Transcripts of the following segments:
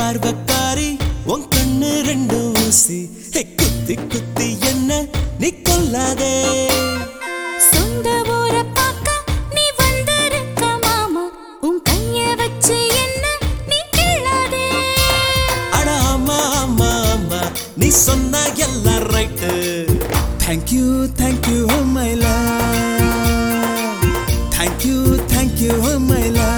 பார்வக்காரி உன் கண்ணு ரெண்டு ஊசி ஹே, குத்தி குத்தி என்ன நீ கொல்லாதே சொந்த ஊரை பார்க்க நீ வந்திருக்க மாமா உன் கைய வச்சு என்ன நீ கிள்ளாதே அட ஆமா ஆமா ஆமா நீ சொன்ன எல்லாம் right thank you thank you my love thank you thank you my love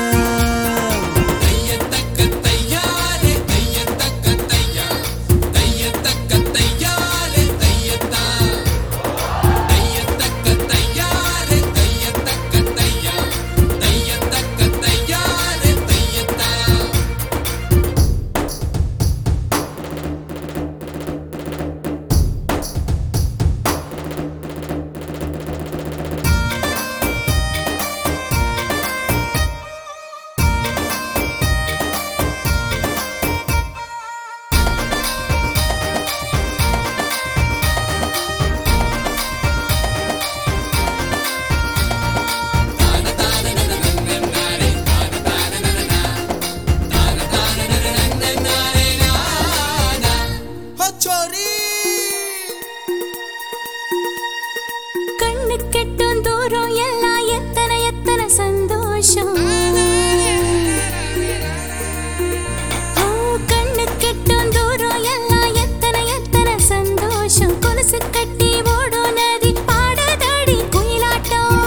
கண்ணு கெட்டும் தூரம் எல்லாம் எத்தனை எத்தனை சந்தோஷம் ஓ, கண்ணு கெட்டும் தூரம் எல்லாம் எத்தனை எத்தனை சந்தோஷம் கொலுசு கட்டி ஓடும் நதி பாடதடி குயிலாட்டம்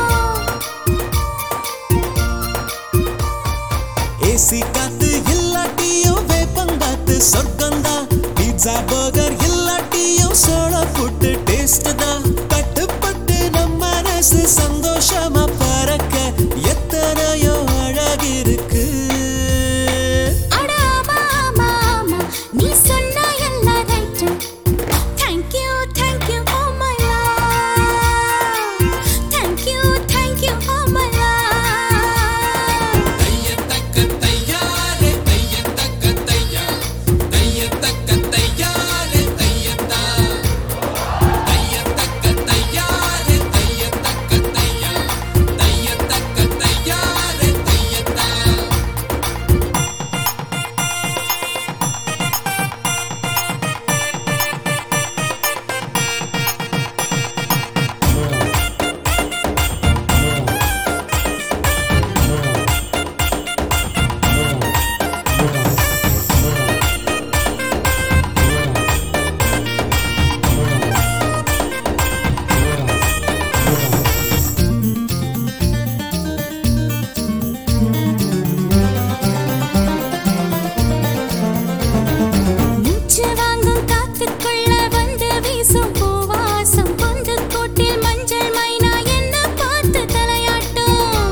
ஏசி காத்து இல்லாட்டியும் வேப்பங்காத்து சொர்க்கம்தான் பீட்சா பர்கர் இல்லாட்டியும் சோள புட்டு டேஸ்ட் தான் கட்டுப்பட்டு நம்ம மனசு சந்தோஷமா பறக்க எத்தனையோ அழகிருக்கு அட ஆமா, ஆமா, ஆமா, நீ சொன்ன எல்லாம் right. Thank you, thank you, oh my love. Thank you, thank you, oh my love. மூச்சு வாங்கும் காத்துக்குள்ள வந்து வீசும் பூவாசம் பொந்து கூட்டில் மஞ்சள் மைனா என்ன பார்த்து தலையாட்டும்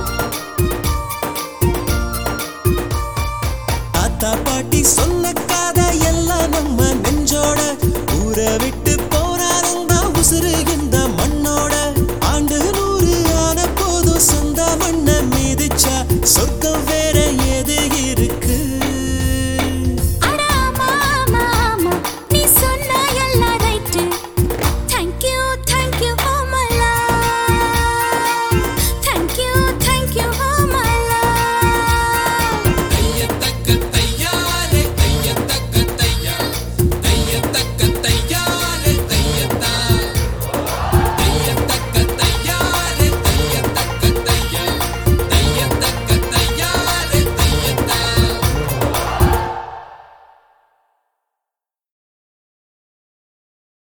தாத்தா பாட்டி சொன்ன கதை எல்லாம் நம்ம நெஞ்சோட ஊரை விட்டு போனாலும் தான் உசுறு இந்த மண்ணோட